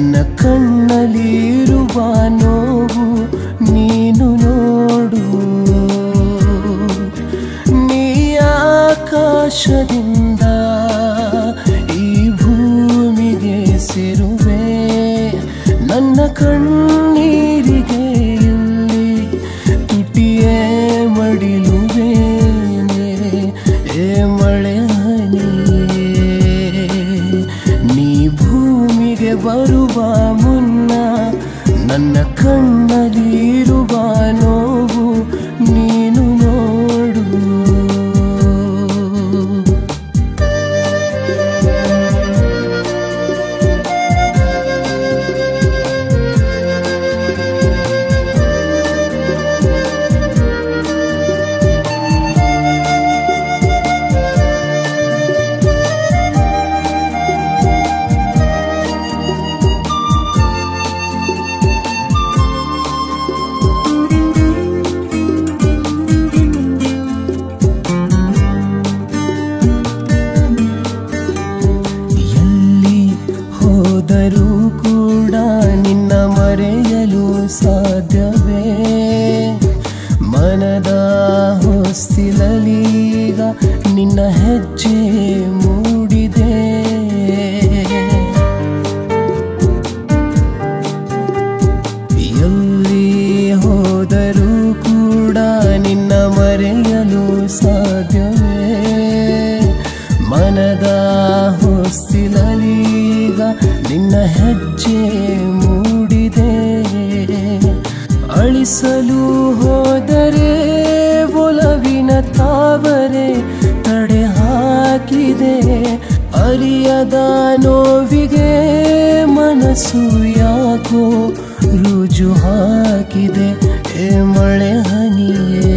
ನನ್ನ ಕಣ್ಣಲ್ಲಿರುವ ನೋವು ನೀನು ನೋಡು ನೀ ಆಕಾಶದಿಂದ ಈ ಭೂಮಿಗೆ ಸೇರುವೆ ನನ್ನ ಕಣ್ಣೀರಿಗೆ ಇಲ್ಲಿ ತುಟಿಯೇ ಮಡಿಲುವೇನೆ ಏ ಮಳೆ ಹನಿಯೇ ನೀ ಭೂಮಿಗೆ ಬರುವ ಮುನ್ನ ನನ್ನ ಕಣ್ಣಲ್ಲಿರುವ ನೋವು ನೀನು ನೋಡು ಎಲ್ಲಿ ಹೋದರೂ ಕೂಡ ನಿನ್ನ ಮರೆಯಲು ಸಾಧ್ಯವೇ ಮನದ ಹೊಸ್ತಿಲಲೀಗ ನಿನ್ನ ಹೆಜ್ಜೆ ಮೂಡಿದೆ ಎಲ್ಲಿ ಹೋದರೂ ಕೂಡ ನಿನ್ನ ಮರೆಯಲು ಸಾಧ್ಯವೇ ಮನದ ಹೊಸ್ತಿಲಲೀಗ ನಿನ್ನ ಹೆಜ್ಜೆ ಮೂಡಿದೆ ಅಳಿಸಲು ಹೋದರೆ ಒಲವಿನ ತಾವರೆ ತಡೆ ಹಾಕಿದೆ ಅರಿಯದ ನೋವಿಗೆ ಮನಸ್ಸು ಯಾಕೋ ರುಜು ಹಾಕಿದೆ ಏ ಮಳೆ ಹನಿಯೇ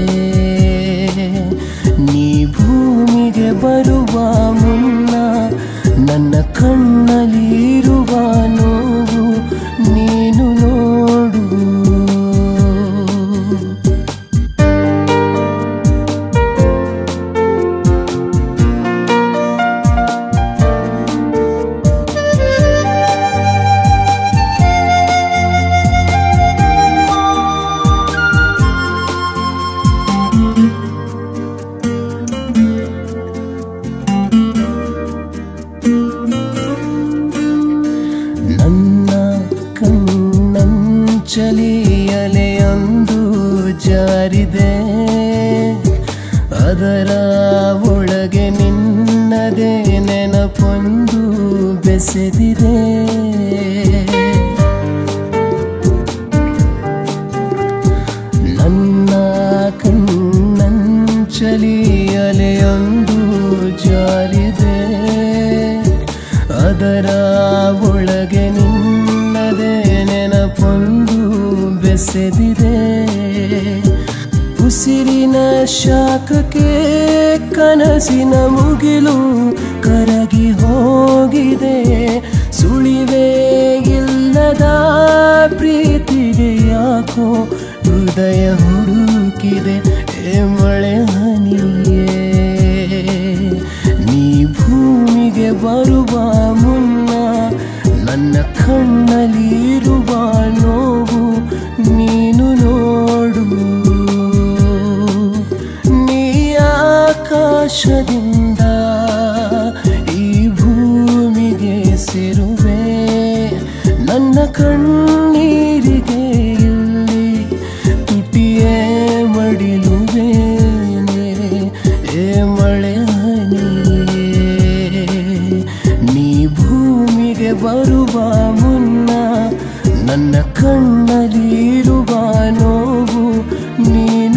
ನೀ ಭೂಮಿಗೆ ಬರುವ ಮುನ್ನ ನನ್ನ ಕಣ್ಣಲ್ಲಿರುವ ನೋವು ನೀನು ನೋಡು ನನ್ನ ಕಣ್ಣಂಚಲಿ ಅಲೆಯೊಂದು ಜಾರಿದೆ ಅದರ ಒಳಗೆ ನಿನ್ನದೇ ನೆನಪೊಂದು ಬೆಸೆದಿದೆ ನನ್ನ ಕಣ್ಣಂಚಲಿ ಅಲೆಯೊಂದು ಜಾರಿದೆ ಅದರ ಒಳಗೆ ನಿನ್ನದೇ ನೆನಪೊಂದು ಬೆಸೆದಿದೆ ಉಸಿರಿನ ಶಾಖಕ್ಕೆ ಕನಸಿನ ಮುಗಿಲು ಕರಗಿ ಹೋಗಿದೆ ಸುಳಿವೇ ಇಲ್ಲದ ಪ್ರೀತಿಗೆ ಯಾಕೋ ಹೃದಯ ಹುಡುಕಿದೆ ಏ ಮಳೆ ಹನಿಯೇ ನೀ ಭೂಮಿಗೆ ಬರುವ ಮುನ್ನ ನನ್ನ ಕಣ್ಣಲ್ಲಿರುವ ನೋವು ನೀನು ನೋಡು ನೀ ಆಕಾಶದಿಂದ ಈ ಭೂಮಿಗೆ ಸೇರುವೆ ನನ್ನ ಕಣ್ಣೀರಿಗೆ ಇಲ್ಲಿ ತುಟಿಯೇ ಮಡಿಲುವೇನೆ ಏ ಮಳೆ ಹನಿಯೇ ನೀ ಭೂಮಿಗೆ ಬರುವ ಮುನ್ನ ನನ್ನ ಕಣ್ಣಲ್ಲಿರುವ ನೋವು ನೀನು